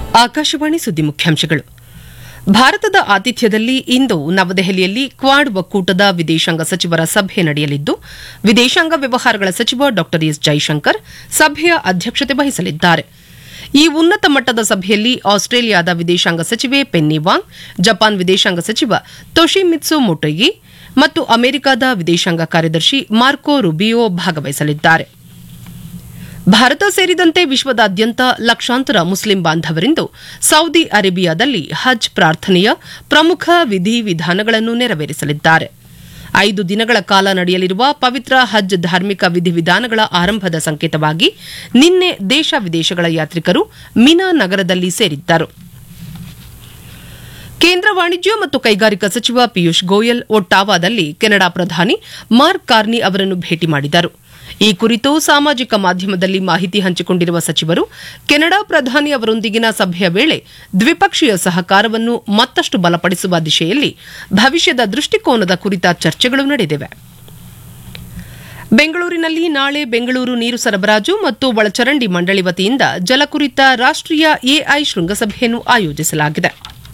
ಆಕಾಶವಾಣಿ ಸುದ್ದಿ ಮುಖ್ಯಾಂಶಗಳು ಭಾರತದ ಆತಿಥ್ಯದಲ್ಲಿ ಇಂದು ನವದೆಹಲಿಯಲ್ಲಿ ಕ್ವಾಡ್ ಒಕ್ಕೂಟದ ವಿದೇಶಾಂಗ ಸಚಿವರ ಸಭೆ ನಡೆಯಲಿದ್ದು ವಿದೇಶಾಂಗ ವ್ಯವಹಾರಗಳ ಸಚಿವ ಡಾ ಎಸ್ ಜೈಶಂಕರ್ ಸಭೆಯ ಅಧ್ಯಕ್ಷತೆ ವಹಿಸಲಿದ್ದಾರೆ ಈ ಉನ್ನತ ಮಟ್ಟದ ಸಭೆಯಲ್ಲಿ ಆಸ್ಟ್ರೇಲಿಯಾದ ವಿದೇಶಾಂಗ ಸಚಿವೆ ಪೆನ್ನಿ ವಾಂಗ್ ಜಪಾನ್ ವಿದೇಶಾಂಗ ಸಚಿವ ತೊಶಿಮಿತ್ಸು ಮೊಟೊಗಿ ಮತ್ತು ಅಮೆರಿಕದ ವಿದೇಶಾಂಗ ಕಾರ್ಯದರ್ಶಿ ಮಾರ್ಕೊ ರುಬಿಯೋ ಭಾಗವಹಿಸಲಿದ್ದಾರೆ ಭಾರತ ಸೇರಿದಂತೆ ವಿಶ್ವದಾದ್ಯಂತ ಲಕ್ಷಾಂತರ ಮುಸ್ಲಿಂ ಬಾಂಧವರಿಂದು ಸೌದಿ ಅರೇಬಿಯಾದಲ್ಲಿ ಹಜ್ ಪ್ರಾರ್ಥನೆಯ ಪ್ರಮುಖ ವಿಧಿವಿಧಾನಗಳನ್ನು ನೆರವೇರಿಸಲಿದ್ದಾರೆ ಐದು ದಿನಗಳ ಕಾಲ ನಡೆಯಲಿರುವ ಪವಿತ್ರ ಹಜ್ ಧಾರ್ಮಿಕ ವಿಧಿವಿಧಾನಗಳ ಆರಂಭದ ಸಂಕೇತವಾಗಿ ನಿನ್ನೆ ದೇಶ ವಿದೇಶಗಳ ಯಾತ್ರಿಕರು ಮಿನಾ ನಗರದಲ್ಲಿ ಸೇರಿದ್ದರು ಕೇಂದ್ರ ವಾಣಿಜ್ಯ ಮತ್ತು ಕೈಗಾರಿಕಾ ಸಚಿವ ಪಿಯೂಷ್ ಗೋಯಲ್ ಒಟ್ಟಾವಾದಲ್ಲಿ ಕೆನಡಾ ಪ್ರಧಾನಿ ಮಾರ್ಕ್ ಕಾರ್ನಿ ಅವರನ್ನು ಭೇಟಿ ಮಾಡಿದರು ಈ ಕುರಿತು ಸಾಮಾಜಿಕ ಮಾಧ್ಯಮದಲ್ಲಿ ಮಾಹಿತಿ ಹಂಚಿಕೊಂಡಿರುವ ಸಚಿವರು ಕೆನಡಾ ಪ್ರಧಾನಿ ಅವರೊಂದಿಗಿನ ಸಭೆಯ ವೇಳೆ ದ್ವಿಪಕ್ಷೀಯ ಸಹಕಾರವನ್ನು ಮತ್ತಷ್ಟು ಬಲಪಡಿಸುವ ದಿಶೆಯಲ್ಲಿ ಭವಿಷ್ಯದ ದೃಷ್ಟಿಕೋನದ ಕುರಿತ ಚರ್ಚೆಗಳು ನಡೆದಿವೆ ಬೆಂಗಳೂರಿನಲ್ಲಿ ನಾಳೆ ಬೆಂಗಳೂರು ನೀರು ಸರಬರಾಜು ಮತ್ತು ಒಳಚರಂಡಿ ಮಂಡಳಿ ವತಿಯಿಂದ ಜಲ ಕುರಿತ ರಾಷ್ಟೀಯ ಎಐ ಶೃಂಗಸಭೆಯನ್ನು ಆಯೋಜಿಸಲಾಗಿದೆ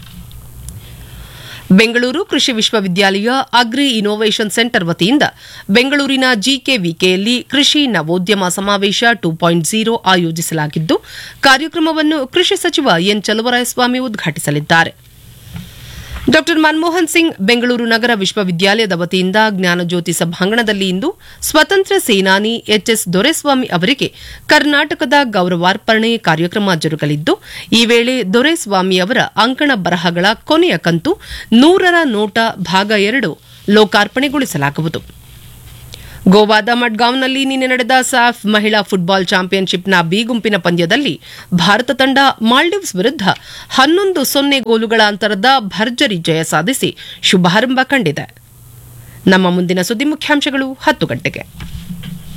ಬೆಂಗಳೂರು ಕೃಷಿ ವಿಶ್ವವಿದ್ಯಾಲಯ ಅಗ್ರಿ ಇನೋವೇಷನ್ ಸೆಂಟರ್ ವತಿಯಿಂದ ಬೆಂಗಳೂರಿನ ಜಿಕೆವಿಕೆಯಲ್ಲಿ ಕೃಷಿ ನವೋದ್ಯಮ ಸಮಾವೇಶ ಟು ಪಾಯಿಂಟ್ ಝೀರೋ ಆಯೋಜಿಸಲಾಗಿದ್ದು ಕಾರ್ಯಕ್ರಮವನ್ನು ಕೃಷಿ ಸಚಿವ ಎನ್ ಚಲುವರಾಯಸ್ವಾಮಿ ಉದ್ಘಾಟಿಸಲಿದ್ದಾರೆ ಡಾ ಮನಮೋಹನ್ ಸಿಂಗ್ ಬೆಂಗಳೂರು ನಗರ ವಿಶ್ವವಿದ್ಯಾಲಯದ ವತಿಯಿಂದ ಜ್ಞಾನಜ್ಯೋತಿ ಸಭಾಂಗಣದಲ್ಲಿ ಇಂದು ಸ್ವತಂತ್ರ ಸೇನಾನಿ ಎಚ್ಎಸ್ ದೊರೆಸ್ವಾಮಿ ಅವರಿಗೆ ಕರ್ನಾಟಕದ ಗೌರವಾರ್ಪಣೆ ಕಾರ್ಯಕ್ರಮ ಜರುಗಲಿದ್ದು ಈ ವೇಳೆ ದೊರೆಸ್ವಾಮಿ ಅವರ ಅಂಕಣ ಬರಹಗಳ ಕೊನೆಯ ಕಂತು ನೂರರ ನೋಟ ಭಾಗ ಎರಡು ಲೋಕಾರ್ಪಣೆಗೊಳಿಸಲಾಗುವುದು ಗೋವಾದ ಮಡ್ಗಾಂವ್ನಲ್ಲಿ ನಿನ್ನೆ ನಡೆದ ಸಾಫ್ ಮಹಿಳಾ ಫುಟ್ಬಾಲ್ ಚಾಂಪಿಯನ್ಶಿಪ್ನ ಬಿ ಗುಂಪಿನ ಪಂದ್ಯದಲ್ಲಿ ಭಾರತ ತಂಡ ಮಾಲ್ಡೀವ್ಸ್ ವಿರುದ್ಧ ಹನ್ನೊಂದು ಸೊನ್ನೆ ಗೋಲುಗಳ ಅಂತರದ ಭರ್ಜರಿ ಜಯ ಸಾಧಿಸಿ ಶುಭಾರಂಭ ಕಂಡಿದೆ ನಮ್ಮ ಮುಂದಿನ ಸುದ್ದಿ ಮುಖ್ಯಾಂಶಗಳು ಹತ್ತು ಗಂಟೆಗೆ